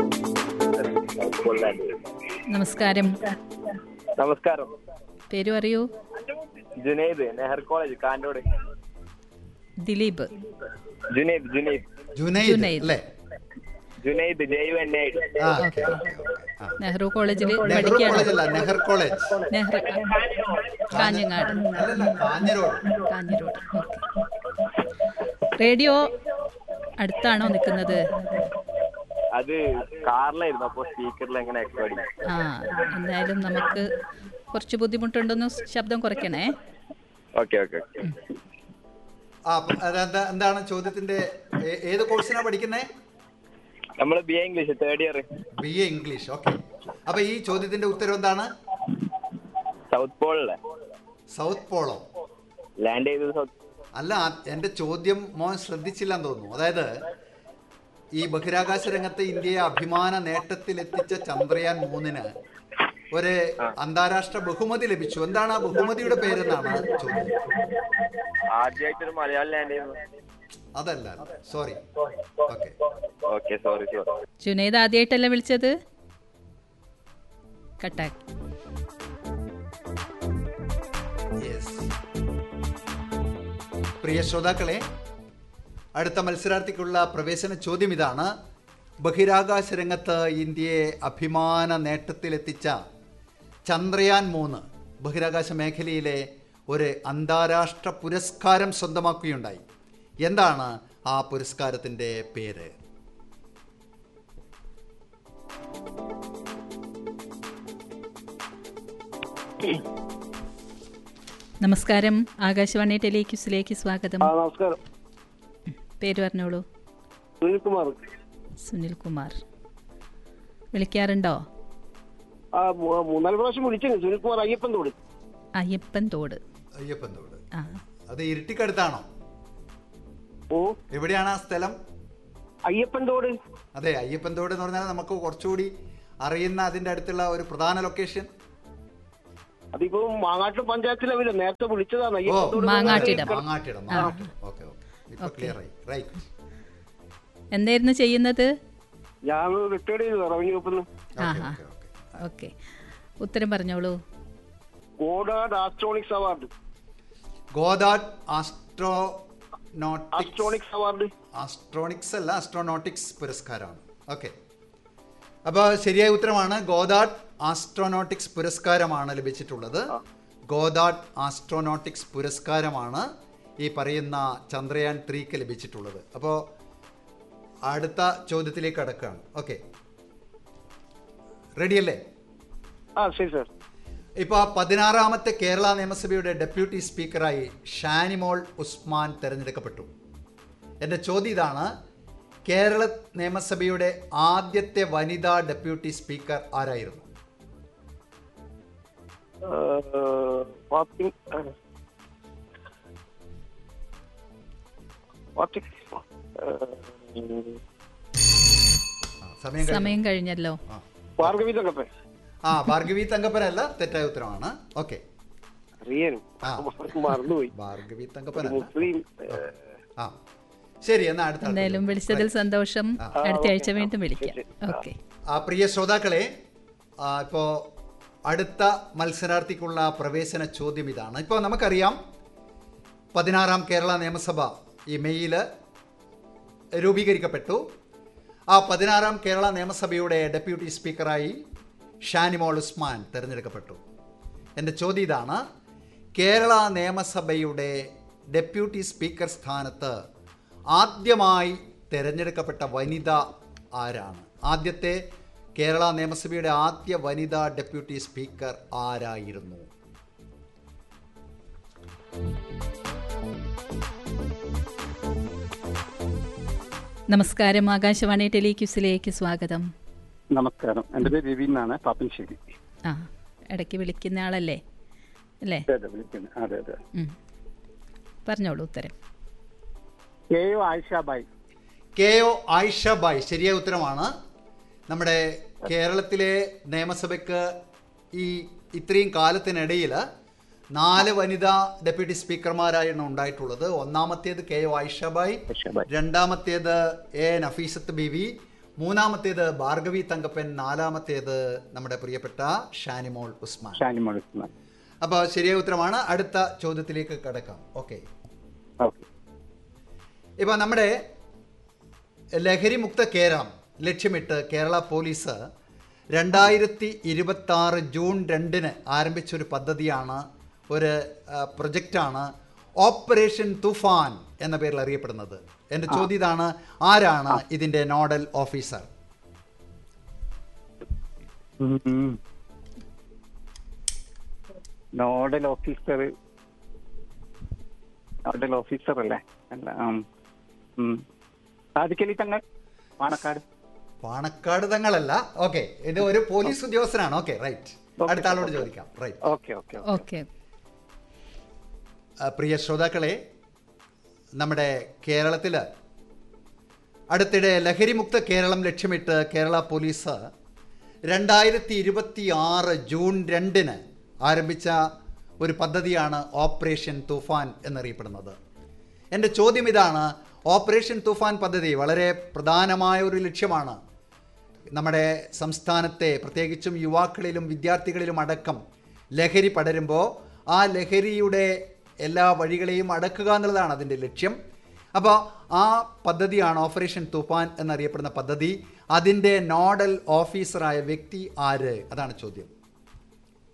നമസ്കാരം നമസ്കാരം പേര് പറയൂ ജുനൈദ് നെഹർ കോളേജ് കാൻഡോട് ദിലീപ് ജുനൈദ് ജുനൈദ് ജുനൈദ് ജുനൈദ്. അല്ലേ ജുനൈദ് ജൈവ എന്നൈഡ് ആ ഓക്കെ ഓക്കെ ആ. നെഹ്റു കോളേജിൽ നെഹ്റു പഠിക്കുകയാണ് കോളേജ് അല്ല നെഹർ കോളേജ് നെഹ്റു കാഞ്ഞങ്ങാട് അല്ലല്ല കാഞ്ഞിരോട് കാഞ്ഞിരോട് ഓക്കെ റേഡിയോ അടുത്താണോ നിൽക്കുന്നത് അത് കാറിലായിരുന്നു അപ്പൊ സ്പീക്കറിൽ എങ്ങനെ എക്കോ അടിക്കും ആ എന്തായാലും നമുക്ക് കുറച്ച് ബുദ്ധിമുട്ടുണ്ടെന്ന് ശബ്ദം കുറയ്ക്കണേ ഓക്കെ ഓക്കെ ഓക്കെ ആ അപ്പൊ അതെന്താ എന്താണ് ചോദ്യത്തിന്റെ ഏ- ഏത് കോഴ്സിനാ പഠിക്കുന്നേ നമ്മൾ B A English third year B A English okay അപ്പൊ ഈ ചോദ്യത്തിന്റെ ഉത്തരം എന്താണ് സൗത്ത് പോളിലെ സൗത്ത് പോളോ ലാൻഡ് ചെയ്തത് സൗത്ത് അല്ല ആ- എന്റെ ചോദ്യം മോൻ ശ്രദ്ധിച്ചില്ലെന്ന് തോന്നുന്നു അതായത് ഈ ബഹിരാകാശ രംഗത്ത് ഇന്ത്യയെ അഭിമാന നേട്ടത്തിലെത്തിച്ച ചന്ദ്രയാൻ മൂന്നിന് ഒരു അന്താരാഷ്ട്ര ബഹുമതി ലഭിച്ചു എന്താണ് ആ ബഹുമതിയുടെ പേരെന്നാണ് ചോദ്യം ആദ്യമായിട്ടൊരു മലയാളം ലാൻഡ് ചെയ്യുന്നത് അതല്ല sorry okay okay sorry sorry Junaid ആദ്യമായിട്ടല്ല വിളിച്ചത് കട്ടാക്കി യെസ് പ്രിയ ശ്രോതാക്കളെ അടുത്ത മത്സരാർത്ഥിക്കുള്ള പ്രവേശന ചോദ്യം ഇതാണ് ബഹിരാകാശ രംഗത്ത് ഇന്ത്യയെ അഭിമാന നേട്ടത്തിലെത്തിച്ച ചന്ദ്രയാൻ മൂന്ന് ബഹിരാകാശ മേഖലയിലെ ഒരു അന്താരാഷ്ട്ര പുരസ്കാരം സ്വന്തമാക്കുകയുണ്ടായി എന്താണ് ആ പുരസ്കാരത്തിൻ്റെ പേര് നമസ്കാരം ആകാശവാണി ടെലിക്യൂസിലേക്ക് സ്വാഗതം നമസ്കാരം പേര് പറഞ്ഞോളൂ സുനിൽകുമാർ സുനിൽ കുമാർ വിളിക്കാറുണ്ടോ ആ മൂ- മൂന്നാല് പ്രാവശ്യം വിളിച്ചു സുനിൽകുമാർ അയ്യപ്പൻ തോട് അയ്യപ്പൻ തോട് അയ്യപ്പൻ തോട് ആ അത് ഇരുട്ടിക്കടുത്താണോ ഓ എവിടെയാണ് ആ സ്ഥലം അയ്യപ്പൻ തോട് അതെ അയ്യപ്പൻ തോട് എന്ന് പറഞ്ഞാൽ നമുക്ക് കുറച്ചുകൂടി അറിയുന്ന അതിന്റെ അടുത്തുള്ള ഒരു പ്രധാന ലൊക്കേഷൻ അതിപ്പോ മാങ്ങാട്ട് പഞ്ചായത്തിലെ അവര് നേരത്തെ വിളിച്ചതാണ് ഓ അയ്യപ്പൻ തോട് മാങ്ങാട്ടിടം. മാങ്ങാട്ടിടം മാങ്ങാട്ടിടം ഓക്കെ ഓക്കെ ഇപ്പൊ ക്ലിയർ ആയി റൈറ്റ് എന്തായിരുന്നു ചെയ്യുന്നത് ഞാൻ റിട്ടയർഡ് ചെയ്തു റവന്യൂ വകുപ്പിൽ നിന്ന് ആ ഓക്കെ ആ ഓക്കെ ഓക്കെ ഓക്കെ ഉത്തരം പറഞ്ഞോളൂ Goddard astronics award Goddard astronautics astronics award astronics അല്ല ആസ്ട്രോനോട്ടിക്സ് പുരസ്കാരമാണ് ഓക്കെ അപ്പോൾ ശരിയായ ഉത്തരമാണ് ഗോദാഡ് ആസ്ട്രോനോട്ടിക്സ് പുരസ്കാരമാണ് ലഭിച്ചിട്ടുള്ളത് ഗോദാഡ് ആസ്ട്രോനോട്ടിക്സ് പുരസ്കാരമാണ് ഈ പറയുന്ന ചന്ദ്രയാൻ ത്രീക്ക് ലഭിച്ചിട്ടുള്ളത് അപ്പോൾ അടുത്ത ചോദ്യത്തിലേക്ക് കടക്കുകയാണ് ഓക്കെ റെഡിയല്ലേ ആ ശരി സാർ ഇപ്പോൾ പതിനാറാമത്തെ കേരള നിയമസഭയുടെ ഡെപ്യൂട്ടി സ്പീക്കറായി ഷാനിമോൾ ഉസ്മാൻ തെരഞ്ഞെടുക്കപ്പെട്ടു എൻ്റെ ചോദ്യം ഇതാണ് കേരള നിയമസഭയുടെ ആദ്യത്തെ വനിതാ ഡെപ്യൂട്ടി സ്പീക്കർ ആരായിരുന്നു ഫാത്തിമ ഫാത്തി- ഏഹ്, ആ, സമയം കഴിഞ്ഞു. സമയം കഴിഞ്ഞല്ലോ ആ. ഭാർഗവി തങ്കപ്പൻ ആ ഭാർഗവി തങ്കപ്പനല്ല തെറ്റായ ഉത്തരമാണ് ഓക്കെ അറിയാനും ആ. മറന്നുപോയി ഭാർഗവി ഒരു തങ്കപ്പനല്ല മുസ്ലിം ആ ശരി എന്നാ അടുത്ത ആൾക്ക് എന്തായാലും വിളിക്കാം. വിളിച്ചതിൽ സന്തോഷം ആ. അടുത്ത ആ, ആഴ്ച ഓക്കേ. വീണ്ടും ആ, വിളിക്കാം ശരി. ഓക്കെ ആ പ്രിയ ശ്രോതാക്കളെ ആ, ഇപ്പോൾ അടുത്ത മത്സരാർത്ഥിക്കുള്ള പ്രവേശന ചോദ്യം ഇതാണ് ഇപ്പോൾ നമുക്കറിയാം പതിനാറാം കേരള നിയമസഭ ഈ മെയ്യിൽ രൂപീകരിക്കപ്പെട്ടു ആ പതിനാറാം കേരള നിയമസഭയുടെ ഡെപ്യൂട്ടി സ്പീക്കറായി ഷാനിമോൾ ഉസ്മാൻ തിരഞ്ഞെടുക്കപ്പെട്ടു എൻ്റെ ചോദ്യം ഇതാണ് കേരള നിയമസഭയുടെ ഡെപ്യൂട്ടി സ്പീക്കർ സ്ഥാനത്ത് ആദ്യമായി തിരഞ്ഞെടുക്കപ്പെട്ട വനിത ആരാണ് ആദ്യത്തെ കേരള നിയമസഭയുടെ ആദ്യ വനിതാ ഡെപ്യൂട്ടി സ്പീക്കർ ആരായിരുന്നു നമസ്കാരം ആകാശവാണി ടെലിക്യൂസിലേക്ക് സ്വാഗതം നമസ്കാരം എൻ്റെ പേര് രവി എന്നാണ് പാപ്പൻശ്ശേരി ആ ഇടയ്ക്ക് വിളിക്കുന്ന ആളല്ലേ അല്ലേ അതെ അതെ വിളിക്കുന്നത് അതെ അതെ ഉം. പറഞ്ഞോളൂ ഉത്തരം K O Ayshabai K O Aysha Bai ശരിയായ ഉത്തരമാണ് നമ്മുടെ കേരളത്തിലെ നിയമസഭയ്ക്ക് ഈ ഇത്രയും കാലത്തിനിടയിൽ നാല് വനിതാ ഡെപ്യൂട്ടി സ്പീക്കർമാരായാണ് ഉണ്ടായിട്ടുള്ളത് ഒന്നാമത്തേത് കെ ഒ ആയിഷ ബായ് ആയിഷാബായി രണ്ടാമത്തേത് എ നഫീസത്ത് ബിവി മൂന്നാമത്തേത് ഭാർഗവി തങ്കപ്പൻ നാലാമത്തേത് നമ്മുടെ പ്രിയപ്പെട്ട ഷാനിമോൾ ഉസ്മാൻ ഷാനിമോൾ ഉസ്മാൻ അപ്പോൾ ശരിയായ ഉത്തരമാണ് അടുത്ത ചോദ്യത്തിലേക്ക് കടക്കാം ഓക്കെ ഓക്കെ ഇപ്പോൾ നമ്മുടെ ലഹരിമുക്ത കേരളം ലക്ഷ്യമിട്ട് കേരള പോലീസ് രണ്ടായിരത്തി ഇരുപത്തി ആറ് ജൂൺ രണ്ടിന് ആരംഭിച്ചൊരു പദ്ധതിയാണ് ഒരു ആ, പ്രൊജക്റ്റാണ് ഓപ്പറേഷൻ തുഫാൻ എന്ന പേരിൽ അറിയപ്പെടുന്നത് എൻ്റെ ചോദ്യം ഇതാണ് ആരാണ് ഇതിൻ്റെ nodal officer nodal officer nodal officer അല്ലേ അല്ല ഉം. ഉം. സാധിക്കലി തങ്ങൾ പാണക്കാട് പാണക്കാട് തങ്ങളല്ല ഓക്കെ ഇത് ഒരു പോലീസ് ഉദ്യോഗസ്ഥനാണ് ഓക്കെ റൈറ്റ് അടുത്ത ആളോട് ചോദിക്കാം റൈറ്റ് ഓക്കെ ഓക്കെ ഓക്കെ ആ, പ്രിയ ശ്രോതാക്കളെ നമ്മുടെ കേരളത്തിൽ അടുത്തിടെ ലഹരിമുക്ത കേരളം ലക്ഷ്യമിട്ട് കേരള പോലീസ് രണ്ടായിരത്തി ഇരുപത്തി ആറ് ജൂൺ രണ്ടിന് ആരംഭിച്ച ഒരു പദ്ധതിയാണ് ഓപ്പറേഷൻ തുഫാൻ എന്നറിയപ്പെടുന്നത് എൻ്റെ ചോദ്യം ഇതാണ് ഓപ്പറേഷൻ തുഫാൻ പദ്ധതി വളരെ പ്രധാനമായ ഒരു ലക്ഷ്യമാണ് നമ്മുടെ സംസ്ഥാനത്തെ പ്രത്യേകിച്ചും യുവാക്കളിലും വിദ്യാർത്ഥികളിലും അടക്കം ലഹരി പടരുമ്പോൾ ആ ലഹരിയുടെ എല്ലാ വഴികളെയും അടക്കുക എന്നുള്ളതാണ് അതിൻ്റെ ലക്ഷ്യം അപ്പോൾ ആ പദ്ധതിയാണ് ഓപ്പറേഷൻ തുഫാൻ എന്നറിയപ്പെടുന്ന പദ്ധതി അതിൻ്റെ നോഡൽ ഓഫീസറായ വ്യക്തി ആര് അതാണ് ചോദ്യം